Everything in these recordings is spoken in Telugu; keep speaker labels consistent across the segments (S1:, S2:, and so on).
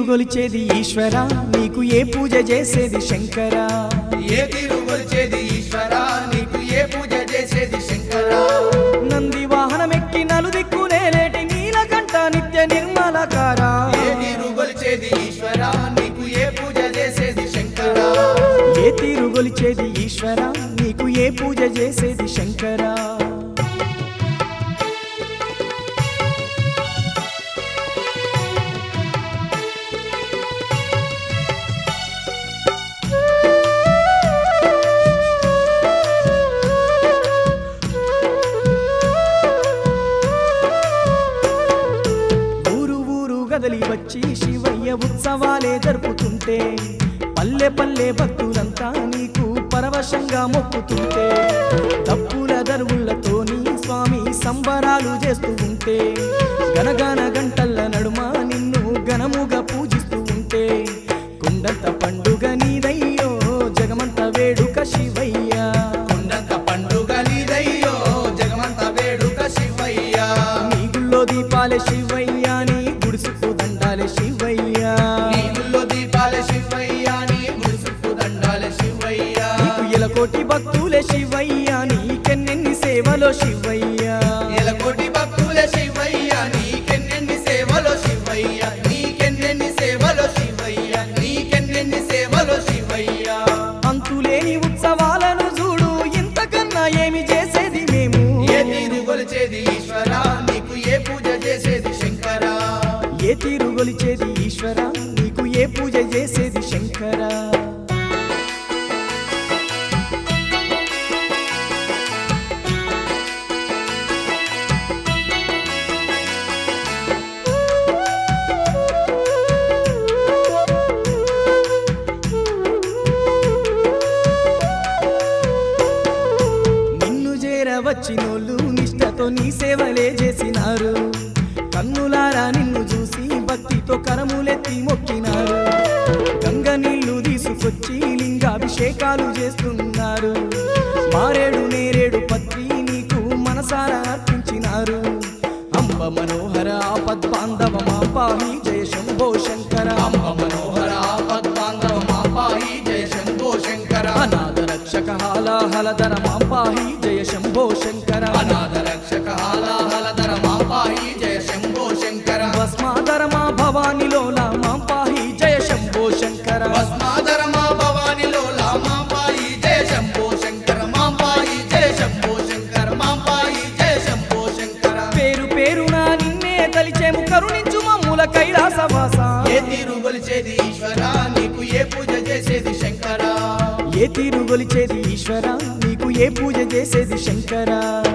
S1: తీరుగొలిచేది ఈశ్వర నీకు ఏ పూజ చేసేది శంకర
S2: ఏ తీరు కొలిచేది ఈశ్వర నీకు ఏ పూజ చేసేది శంకర
S1: నంది వాహనమెక్కి నలుదిక్కునేలేటి నీలకంఠ నిత్య నిర్మలకార
S2: ఏ తీరు కొలిచేది ఈశ్వర నీకు ఏ పూజ చేసేది శంకర
S1: ఏ తీరుగొలిచేది ఈశ్వర నీకు ఏ పూజ చేసేది శంకర ఊరు ఊరు గదలి వచ్చి శివయ్య ఉత్సవాలే జరుపుతుంటే పల్లె పల్లె భక్తులంతా నీకు పరవశంగా మొక్కుతుంటే తప్పుల దరువులతోని స్వామి సంబరాలు చేస్తూ ఉంటే గనగన గంటల్ల నడుమ నిన్ను ఘనముగా పూజిస్తూ ఉంటే కొండంత పండుగ నీదయ్యో జగమంత వేడుక శివయ్య
S2: కొండంత పండుగ నీదయ్యో జగమంత వేడుక శివయ్య
S1: నీ గుళ్ళో దీపాలే శివయ్య నీ గుడిసుకు దండాలే శివయ్య
S2: నీవుల్లో దీపాల శివయ్య నీ గుడిసుకు దండాల శివయ్య
S1: నీకు ఎలకోటి భక్తులే శివయ్య నీకెన్నెన్ని సేవలో శివయ్య
S2: ఎలకోటి భక్తుల శివయ్య నీకెన్నెన్ని సేవలో శివయ్య నీకెన్నెన్ని సేవలో శివయ్య నీకెన్నెన్ని సేవలో శివయ్య
S1: అంతులేని ఉత్సవాలను చూడు ఇంతకన్నా ఏమి చేసేది మేము
S2: ఏ తీరు కొలిచేది ఈశ్వర నీకు ఏ పూజ చేసేది శంకర
S1: ఏ తీరు గొలిచేది ఈశ్వర నీకు ఏ పూజ చేసేది శంకర నిన్ను చేరవచ్చినోళ్ళు నిష్టతో నీ సేవలే చేసినారు కన్నులారా నిన్ను చూసి భక్తితో కరములెత్తి మొక్కినారు గంగ నీళ్లు తీసుకొచ్చి లింగాభిషేకాలు చేస్తున్నారు మారేడు నేరేడు పత్రి నీకు మనసారా అర్పించినారు అంబ మనోహర ఆపద్బాంధవ మా పాహి జయ శంభో శంకర
S2: అంబ మనోహర పద్మాంగవ మా పాహి జయ శంభో శంకర
S1: అనాథ రక్షక హాలాహలధర మా పాహి జయ శంభో శంకర
S2: అనాథ రక్షక హాలాహలధర మా పాహి జయ శంభో శంకర
S1: భస్మాధర మా భవానిలోల మా పాహి జయ శంభో శంకర
S2: భస్మాధర మా భవానిలో మా పాయి జయ శంభో శంకర మా పాయి జయ శంభో శంకర మా పాయి జయ శంభో శంకర
S1: పేరు పేరున నిన్నే తలిచేము కరుణించు మమ్ముల కైలాసవాస
S2: ఏ తీరు కొలిచేది ఈశ్వర నీకు ఏ పూజ చేసేది శంకర
S1: ఏ తీరు గొలిచేది ఈశ్వర నీకు ఏ పూజ చేసేది శంకర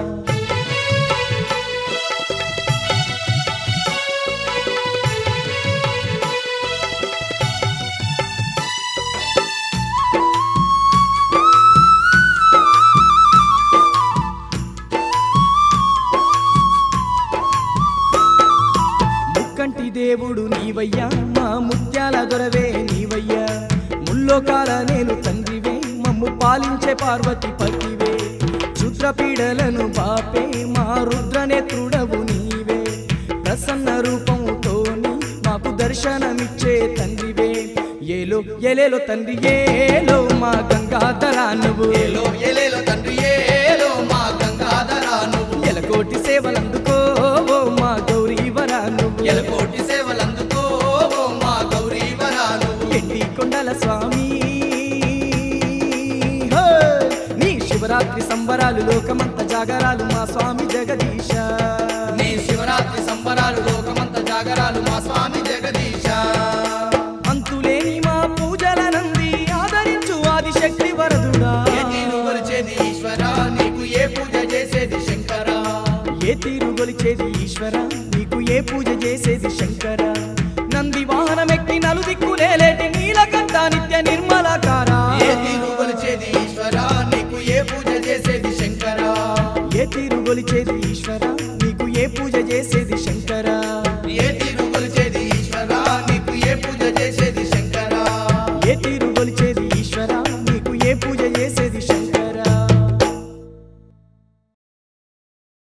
S1: ముక్కంటి దేవుడు నీవయ్యా మా ముత్యాల దొరవే నీవయ్యా ముల్లోకాల నేను తండ్రివే మమ్ము పాలించే పార్వతి పతివే క్షుద్రపీడలను బాపే మా రుద్రనేత్రుడవు నీవే ప్రసన్న రూపముతోని మాకు దర్శనమిచ్చే తండ్రివే ఏలో ఎలేలో తండ్రి ఏలో మా గంగాధరా నువ్వు
S2: ఏలో ఎలేలో తండ్రి ఏలో మా గంగాధర నువ్వు
S1: ఎలకోటి సేవలందుకో ఓ మా గౌరీవరా నువ్వు
S2: ఎలకోటి సేవలందుకో ఓ మా గౌరీవరా నువ్వు
S1: ఎండి కొండల స్వామి హో! నీ శివరాత్రి సంబరాలు లోకమంత జాగరాలు మా స్వామి జగదీశ
S2: నీ శివరాత్రి సంబరాలు లోకమంత జాగరాలు మా స్వామి జగదీశ
S1: అంతులేని మా పూజల నంది ఆదరించు ఆదిశక్తి వరదుడా
S2: ఏ తీరు కొలిచేది ఈశ్వర నీకు ఏ పూజ చేసేది శంకర
S1: ఏ తీరు గొలిచేది ఈశ్వర నీకు ఏ పూజ చేసేది శంకర నంది వాహనమెక్కి నలుదిక్కులేలేటి నీలకంఠ నిత్య నిర్మలకార
S2: ఏ తీరు కొలిచేది ఈశ్వర నీకు ఏ పూజ చేసేది శంకర
S1: ఏ తీరు గొలిచేది ఈశ్వర నీకు ఏ పూజ చేసేది శంకర
S2: ఏ తీరు కొలిచేది ఈశ్వర నీకు ఏ పూజ చేసేది శంకర
S1: ఏ తీరు